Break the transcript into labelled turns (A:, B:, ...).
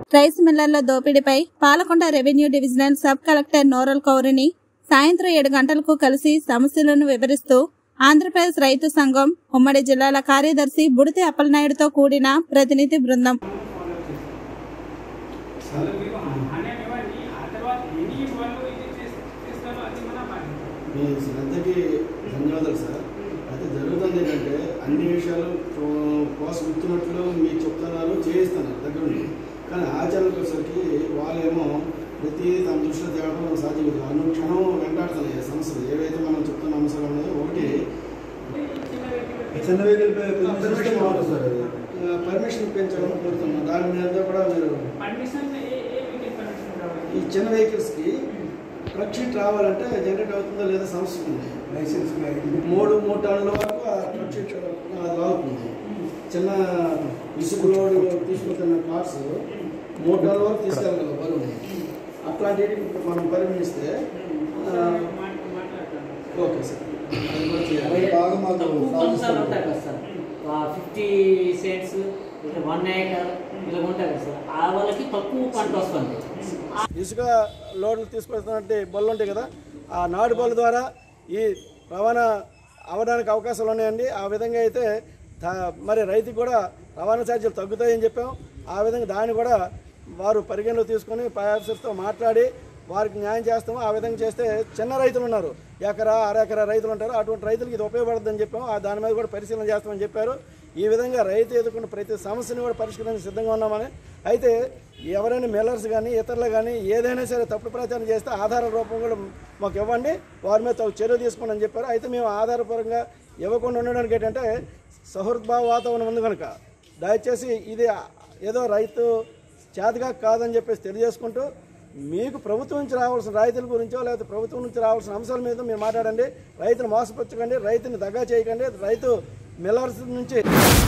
A: Rice మిల్లర్ల దోపిడీపై Palakonda revenue divisional sub collector నోరల్ కౌరిని సాయంత్రం ఏడు గంటలకు కలిసి సమస్యలను వివరిస్తూ ఆంధ్రప్రదేశ్ రైతు సంఘం ఉమ్మడి జిల్లాల కార్యదర్శి బుడితి అప్పలనాయుడుతో కూడిన ప్రతినిధి బృందం
B: అసలు మీరు హామీ ఇవ్వండి ఆ తర్వాత ఎన్ని వాళ్ళు ఇది చేస్- చేస్తారో అది మన బాధ్యత
C: మీ శ్రద్ధకి ధన్యవాదాలు సార్ అయితే జరుగుతుంది ఏంటంటే అన్ని విషయాలు కో- కోస గుర్తున్నట్లు మీకు చెప్తున్నారు చేయిస్తున్నారు దగ్గరుండి కానీ ఆచరణకు వచ్చేసరికి వాళ్ళేమో ప్రతి తమ దృష్టిలో తేవడం సాధ్యం కాదు అనుక్షణం వెంటాడుతున్నాయి ఈ సమస్యలు ఏవైతే మనం చెప్తున్న అంశాలు ఉన్నాయో ఒకటి
D: చిన్న వెహికల్ పర్మిషన్
C: పర్మిషన్ సార్ అది పర్మిషన్ పెంచడం కోరుతున్నాం దాని మీద కూడా మీరు
B: పర్మిషన్ ఏ ఏ వీటికి పర్మిషన్
C: ఈ
B: కావాలి
C: చిన్న వెహికల్స్కి ట్రక్ షీట్ రావాలంటే జనరేట్ అవుతుందో లేదో సమస్య ఉంది
D: లైసెన్స్
C: మూడు మూడు టన్నుల వరకు ఆ ట్రక్ షీట్ అది లాగుతుంది చిన్న ఇసుక లోడ్ తీసుకుంటున్న కార్స్ మూడు టన్నుల వరకు తీసుకెళ్ళగలవు బరువుని అట్లాంటివి మనం పరిగణిస్తే ఆ,
B: మాట్లాడతాను
C: ఓకే సార్ అది కూడా చేయాలి
D: అవి బాగా మాకు
E: తక్కువ కంసాలు ఉంటాయి
D: సాధిస్తారు.
E: కదా సార్ ఫిఫ్టీ సెంట్స్ ఇట్లా వన్ ఏకర్ ఇలా ఉంటాయి కదా సార్ ఆ వాళ్ళకి తక్కువ పంట వస్తుంది
C: ఇసుక లోడ్లు తీసుకొస్తున్నట్టు బళ్ళు ఉంటాయి కదా ఆ నాడు బళ్ళు ద్వారా ఈ రవాణా అవ్వడానికి అవకాశాలు ఉన్నాయండి ఆ విధంగా అయితే దా- మరి రైతుకు కూడా రవాణా ఛార్జీలు తగ్గుతాయని చెప్పాం ఆ విధంగా దాన్ని కూడా వారు పరిగణలో తీసుకొని పై ఆఫీసర్స్తో మాట్లాడి వారికి న్యాయం చేస్తాము ఆ విధంగా చేస్తే చిన్న రైతులు ఉన్నారు ఎకరా అరెకరా రైతులు ఉంటారు అటువంటి రైతులకు ఇది ఉపయోగపడుతుందని చెప్పాం ఆ దాని మీద కూడా పరిశీలన చేస్తామని చెప్పారు ఈ విధంగా రైతు ఎదుర్కొన్న ప్రతి సమస్యను కూడా పరిష్కరించడానికి సిద్ధంగా ఉన్నామని అయితే ఎవరైనా మిల్లర్స్ కానీ ఇతరులు కానీ ఏదైనా సరే తప్పుడు ప్రచారం చేస్తే ఆధార రూపం కూడా మాకు ఇవ్వండి వారి మీద తగు చర్య తీసుకోండి అని చెప్పారు అయితే మేము ఆధారపరంగా ఇవ్వకుండా ఉండడానికి ఏంటంటే సహృద్భావ వాతావరణం ఉంది కనుక దయచేసి ఇది ఏదో రైతు చేతగా కాదని చెప్పేసి తెలియజేసుకుంటూ మీకు ప్రభుత్వం నుంచి రావాల్సిన రైతుల గురించో లేకపోతే ప్రభుత్వం నుంచి రావాల్సిన అంశాల మీద మీరు మాట్లాడండి రైతును మోసపరచకండి రైతుని దగ్గర చేయకండి రైతు మిల్లర్స్ నుంచి